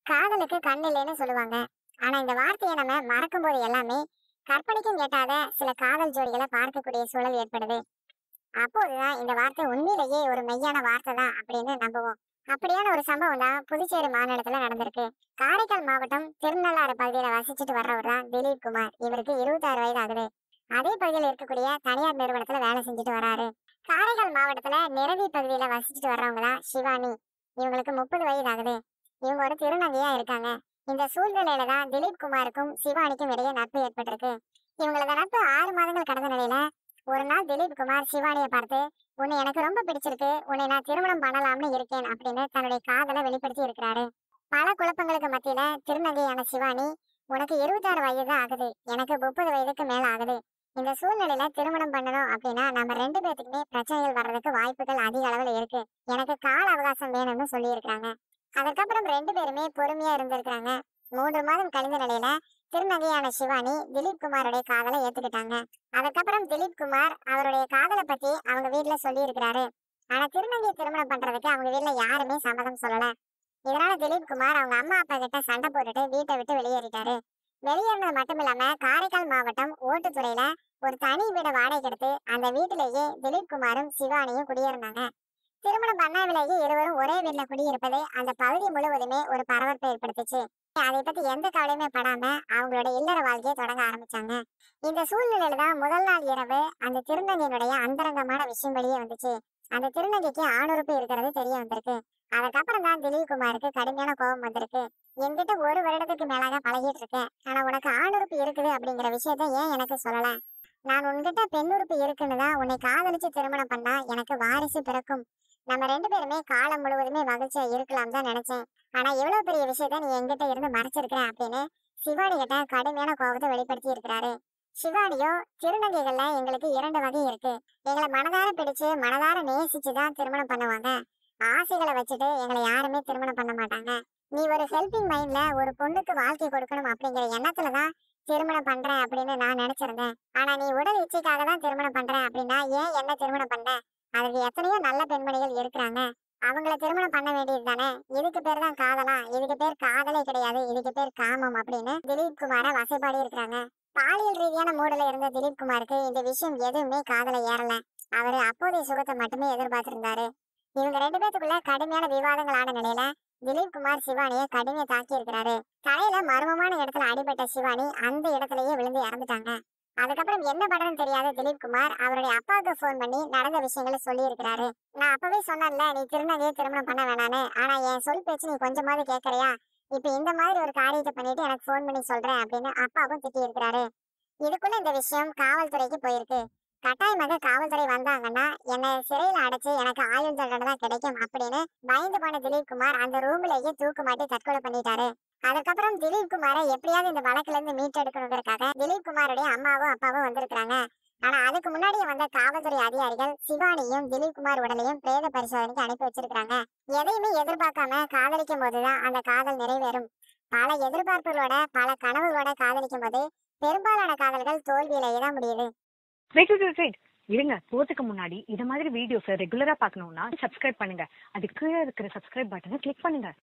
காதலுக்கு கண் இல்லைன்னு சொல்லுவாங்க ஆனா இந்த வார்த்தையை நம்ம மறக்கும் போது எல்லாமே கற்பனைக்கும் எட்டாத சில காதல் ஜோடிகளை பார்க்கக்கூடிய சூழல் ஏற்படுது அப்போதுதான் இந்த வார்த்தை உண்மையிலேயே ஒரு மெய்யான வார்த்தை தான் அப்படின்னு நம்புவோம் அப்படியான ஒரு சம்பவம் தான் புதுச்சேரி மாநிலத்துல நடந்திருக்கு காரைக்கால் மாவட்டம் திருநள்ளாறு பகுதியில வசிச்சுட்டு வர்றவர் தான் திலீப் குமார் இவருக்கு இருபத்தாறு வயது ஆகுது அதே பகுதியில் இருக்கக்கூடிய தனியார் நிறுவனத்துல வேலை செஞ்சுட்டு வராரு காரைக்கால் மாவட்டத்துல நிரவி பகுதியில வசிச்சுட்டு வர்றவங்க தான் சிவானி இவங்களுக்கு முப்பது வயது ஆகுது இவங்க ஒரு திருநங்கையா இருக்காங்க இந்த சூழ்நிலையில தான் திலீப் குமாருக்கும் சிவானிக்கும் இடையே நட்பு ஏற்பட்டிருக்கு இவங்களோட நட்பு ஆறு மாதங்கள் கடந்த நிலையில ஒரு நாள் திலீப் குமார் சிவானியை பார்த்து உன்னை எனக்கு ரொம்ப பிடிச்சிருக்கு உன்னை நான் திருமணம் பண்ணலாம்னு இருக்கேன் அப்படின்னு தன்னுடைய காதலை வெளிப்படுத்தி இருக்கிறாரு பல குழப்பங்களுக்கு மத்தியில திருநங்கையான சிவானி உனக்கு இருபத்தாறு வயது தான் ஆகுது எனக்கு முப்பது வயதுக்கு மேல ஆகுது இந்த சூழ்நிலையில திருமணம் பண்ணணும் அப்படின்னா நம்ம ரெண்டு பேத்துக்குமே பிரச்சனைகள் வர்றதுக்கு வாய்ப்புகள் அதிக அளவுல இருக்கு எனக்கு கால அவகாசம் வேணும்னு சொல்லி இருக்காங்க அதுக்கப்புறம் ரெண்டு பேருமே பொறுமையா இருந்திருக்காங்க மூன்று மாதம் கழிந்த நிலையில திருநங்கையான சிவானி திலீப் குமாருடைய காதலை ஏத்துக்கிட்டாங்க அதுக்கப்புறம் திலீப் குமார் அவருடைய காதலை பத்தி அவங்க வீட்டுல சொல்லி இருக்கிறாரு ஆனா திருநங்கை திருமணம் பண்றதுக்கு அவங்க வீட்டுல யாருமே சம்மதம் சொல்லல இதனால திலீப் குமார் அவங்க அம்மா அப்பா கிட்ட சண்டை போட்டுட்டு வீட்டை விட்டு வெளியேறிட்டாரு வெளியேறினது மட்டும் இல்லாம காரைக்கால் மாவட்டம் ஓட்டுத்துறையில ஒரு தனி வீட வாடகை எடுத்து அந்த வீட்டிலேயே திலீப் குமாரும் சிவானியும் குடியிருந்தாங்க திருமணம் பண்ணாமலேயே இருவரும் ஒரே வீட்டுல குடியிருப்பது அந்த பகுதி முழுவதுமே ஒரு பரபரப்பை ஏற்படுத்துச்சு அதை பத்தி எந்த கவலையுமே படாம அவங்களோட இல்லற வாழ்க்கையை தொடங்க ஆரம்பிச்சாங்க இந்த சூழ்நிலையில தான் முதல் நாள் இரவு அந்த திருநங்கையினுடைய அந்தரங்கமான விஷயம் வெளியே வந்துச்சு அந்த திருநங்கைக்கு ஆணுறுப்பு இருக்கிறது தெரிய வந்திருக்கு அதுக்கப்புறம் தான் திலீப் குமாருக்கு கடுமையான கோபம் வந்திருக்கு என்கிட்ட ஒரு வருடத்துக்கு மேலாக பழகிட்டு இருக்கேன் ஆனா உனக்கு ஆணுறுப்பு இருக்குது அப்படிங்கிற விஷயத்த ஏன் எனக்கு சொல்லல நான் உன்கிட்ட பெண்ணுறுப்பு இருக்குன்னு தான் உன்னை காதலிச்சு திருமணம் பண்ணா எனக்கு வாரிசு பிறக்கும் நம்ம ரெண்டு பேருமே காலம் முழுவதுமே மகிழ்ச்சியா இருக்கலாம் தான் நினைச்சேன் ஆனா இவ்வளவு பெரிய விஷயத்த நீ என்கிட்ட இருந்து மறைச்சிருக்கிற அப்படின்னு சிவானி கிட்ட கடுமையான கோபத்தை வெளிப்படுத்தி இருக்கிறாரு சிவானியோ திருநங்கைகள்ல எங்களுக்கு இரண்டு வகை இருக்கு எங்களை மனதார பிடிச்சு மனதார நேசிச்சு தான் திருமணம் பண்ணுவாங்க ஆசைகளை வச்சுட்டு எங்களை யாருமே திருமணம் பண்ண மாட்டாங்க நீ ஒரு ஹெல்பிங் மைண்ட்ல ஒரு பொண்ணுக்கு வாழ்க்கை கொடுக்கணும் அப்படிங்கிற எண்ணத்துல தான் திருமணம் பண்றேன் அப்படின்னு நான் நினைச்சிருந்தேன் ஆனா நீ உடல் இச்சைக்காக தான் திருமணம் பண்றேன் அப்படின்னா ஏன் என்ன திருமணம் பண்ண அதுக்கு எத்தனையோ நல்ல பெண்மணிகள் இருக்கிறாங்க அவங்கள திருமணம் பண்ண வேண்டியது தானே இதுக்கு பேர் தான் காதலா இதுக்கு பேர் காதலே கிடையாது இதுக்கு பேர் காமம் அப்படின்னு திலீப் குமார வசைப்பாடி இருக்கிறாங்க பாலியல் ரீதியான மூடல இருந்த திலீப் குமாருக்கு இந்த விஷயம் எதுவுமே காதல ஏறல அவரு அப்போதைய சுகத்தை மட்டுமே எதிர்பார்த்திருந்தாரு இவங்க ரெண்டு பேத்துக்குள்ள கடுமையான விவாதங்கள் ஆன நிலையில திலீப் குமார் சிவானிய கடுமையா தாக்கி இருக்கிறாரு தலையில மர்மமான இடத்துல அடிபட்ட சிவானி அந்த இடத்துலயே விழுந்து இறந்துட்டாங்க அதுக்கப்புறம் என்ன பண்றதுன்னு தெரியாத திலீப் குமார் அவருடைய அப்பாவுக்கு ஃபோன் பண்ணி நடந்த விஷயங்களை சொல்லி இருக்கிறாரு நான் அப்பவே சொன்னேன்ல நீ திருநங்கையை திருமணம் பண்ண வேணான்னு ஆனா என் சொல் பேச்சு நீ கொஞ்சமாவது கேட்கறியா இப்ப இந்த மாதிரி ஒரு காரியத்தை பண்ணிட்டு எனக்கு ஃபோன் பண்ணி சொல்றேன் அப்படின்னு அப்பாவும் திட்டி இருக்கிறாரு இதுக்குள்ள இந்த விஷயம் காவல்துறைக்கு போயிருக்கு கட்டாயமாக காவல்துறை வந்தாங்கன்னா என்னை சிறையில அடைச்சு எனக்கு ஆயுள் தண்டனை தான் கிடைக்கும் அப்படின்னு பயந்து போன திலீப் குமார் அந்த ரூம்லயே தூக்கு மாட்டி தற்கொலை பண்ணிட்டாரு அதுக்கப்புறம் திலீப் குமாரை எப்படியாவது இந்த வழக்குல இருந்து மீட்டெடுக்கணுங்கிறதுக்காக திலீப் குமாருடைய அம்மாவும் அப்பாவும் வந்திருக்காங்க ஆனா அதுக்கு முன்னாடியே வந்த காவல்துறை அதிகாரிகள் சிவானியும் திலீப் குமார் உடலையும் பிரேத பரிசோதனைக்கு அனுப்பி வச்சிருக்காங்க எதையுமே எதிர்பார்க்காம காதலிக்கும் போதுதான் அந்த காதல் நிறைவேறும் பல எதிர்பார்ப்புகளோட பல கனவுகளோட காதலிக்கும் போது பெரும்பாலான காதல்கள் தோல்வியிலேயே தான் முடியுது வெயிட் வெயிட் வெயிட் இருங்க போறதுக்கு முன்னாடி இது மாதிரி வீடியோஸ் ரெகுலரா பார்க்கணும்னா சப்ஸ்கிரைப் பண்ணுங்க அதுக்கு கீழே இருக்கிற சப்ஸ்கிரைப் பட்டனை கிளிக் பண்ணுங்க